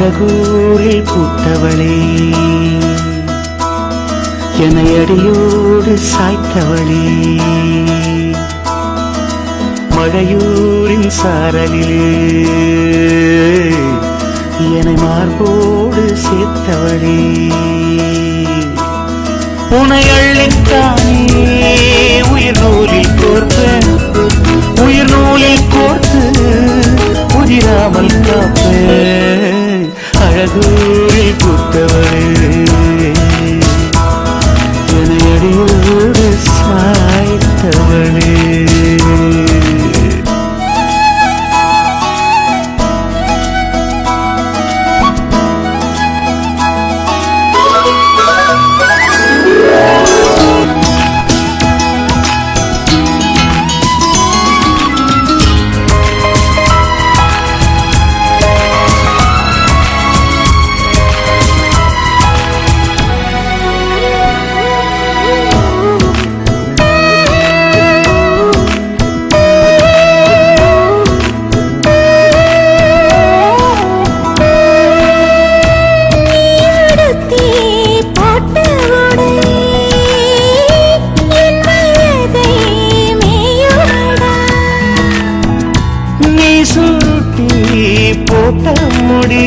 அழகூரில் பூத்தவளே என்னை அடியோடு சாய்த்தவளே மழையூரின் சாரலிலே என்னை மார்போடு சேர்த்தவளே உனை அள்ளித்தானே உயிர் நூலில் கோர்ப்பேன் உயிர் நூலில் கோர்த்து உதிராமல் காப்பேன் அழகூரில் பூத்தவளே என்னை அடியோடு சாய்த்தவளே நீடுத்தி போட்ட உடை என் மனதை மேயுமடா நீ சூட்டி போட்ட முடி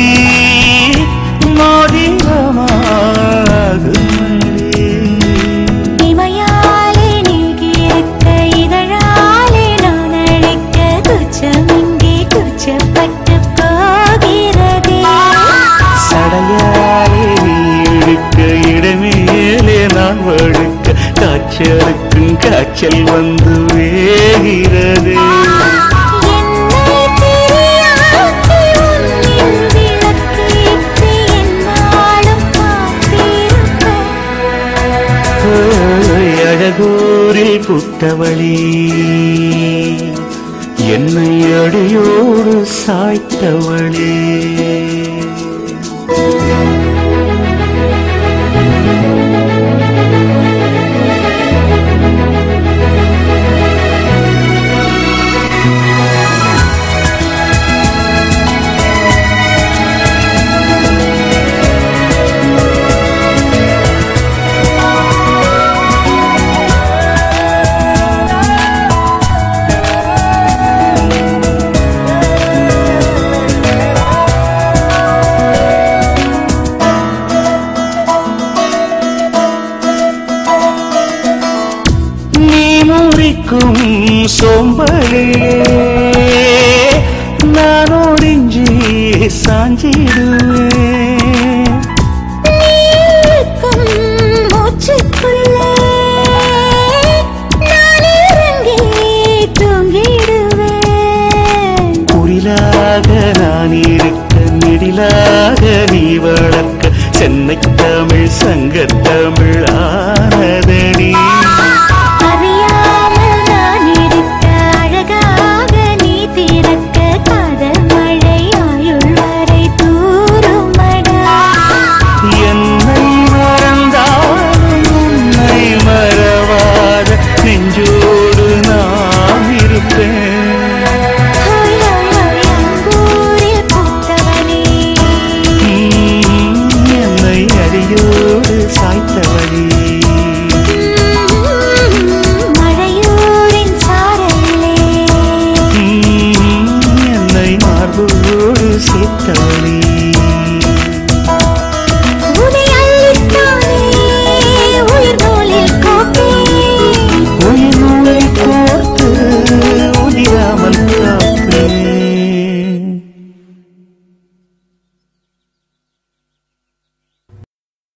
மோதிரமாகுமடி இமையாலே நீகியிருக்க இதழாலே நான் அழைக்க துச்சமின்றி துச்சப்பட்டு போகிறதே சடையாலே நீ இழுக்க இடமேலே நான் வழுக்க காய்ச்சலுக்கும் காய்ச்சல் வந்து வேகிறது என்னை தெரியாக்கி உன்னின் விளக்கேற்றி எந்நாளும் காத்திருப்பேன் ஓய், அழகூரில் புத்தவளி என்னை அடியோடு சாய்த்தவளே நீ முறிக்கும் சோம்பலிலே நான் ஒடிஞ்சி சாஞ்சிடுவேன் நீக்கும் மூச்சுக்குள்ளே நான் இறங்கி தூங்கிடுவேன் குரிலாக நான் இருக்க நெடிலாக நீ வளர்க்க சென்னை தமிழ் சங்கத்தமிழ் ஆனதடி அறியாமல் நான் இருக்க அழகாக நீ திறக்க காதல் மழை ஆயுள் வரை தூருமடா என்னை மறந்தாலும் உன்னை மறவாத நெஞ்சோடு நான் இருப்பேன் ஹோய் ஹோய் ஹோய் அங்கூரில் பூத்தவனே உம், என்னை அடியோடு சாய்த்தவழி மழையூரின் சாரலே என்னை மார்போடு சேர்த்தவழி